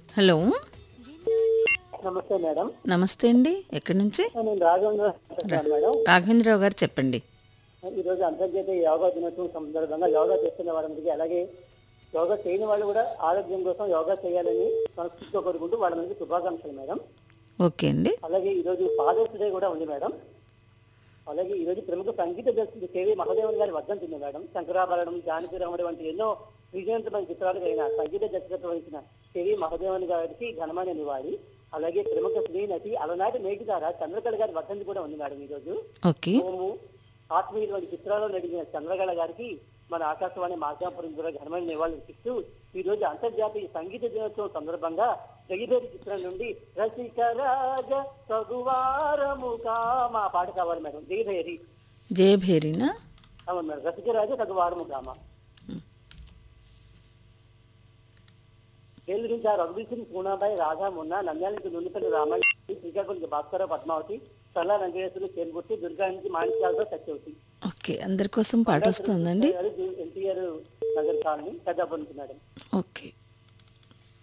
hello నమస్తే madam నమస్తే అండి ఎక్కడి నుంచి నేను రాఘవేంద్ర మాట్లాడుతున్నాను మేడం రాఘవేంద్రరావు గారు చెప్పండి ఈరోజు అంతర్జాతీయ యోగా దినోత్సవం సందర్భంగా యోగా చేస్తున్న వాళ్ళందరికీ అలాగే యోగా చేయని వాళ్ళు కూడా ఆరోగ్యం కోసం యోగా చేయాలని సంస్కృతితో కోరుకుంటూ వాళ్ళందరికీ శుభాకాంక్షలు మేడం ఓకే అండి అలాగే ఈరోజు ఫాదర్స్ డే కూడా ఉంది మేడం అలాగే ఈరోజు ప్రముఖ సంగీత దర్శకుడు కేవీ మహదేవన్ గారి వర్ధంతి ఉంది మేడం శంకరాభరణం జానకిరాముడు వంటి ఎన్నో విజయవంతమైన చిత్రాలకు అయిన సంగీత దర్శకత్వం వహించిన కేవీ మహదేవన్ గారికి ఘనమైన నివాళి అలాగే ప్రముఖ స్త్రీ నటి అలనాటి మేటిదార చంద్రకళ గారి వర్ధంతి కూడా ఉంది మేడం ఈరోజు ఓకే హోము ఆత్మీయులు వంటి చిత్రాల్లో నడిచిన చంద్రకళ గారికి మన ఆకాశవాణి మార్గాపురం ద్వారా ఘనమైన నివాళులర్పిస్తూ ఈ రోజు అంతర్జాతీయ సంగీత దినోత్సవం సందర్భంగా జగిబేరి చిత్రం నుండి రసిక రాజ తగువారము కామ ఆ పాట కావాలి మేడం జగిబేరి జయభేరినా అవును మేడం రసిక రాజ తగువారము కామ ఏళ్ళు నుంచి ఆ రఘుబీసింగ్ పూనాబాయి రాధా మున్న నంద్యాల నుంచి నుండిపల్లి రామాయణ శ్రీకాకుళం భాస్కర పద్మావతి సల్లా వెంకటేశ్వరులు చేరుకుర్తి దుర్గా నుంచి మాణిక్యాలతో సత్యవతి ఓకే అందరి కోసం పాట వస్తుందండి NTR Nagar colony Peddapuram madam okay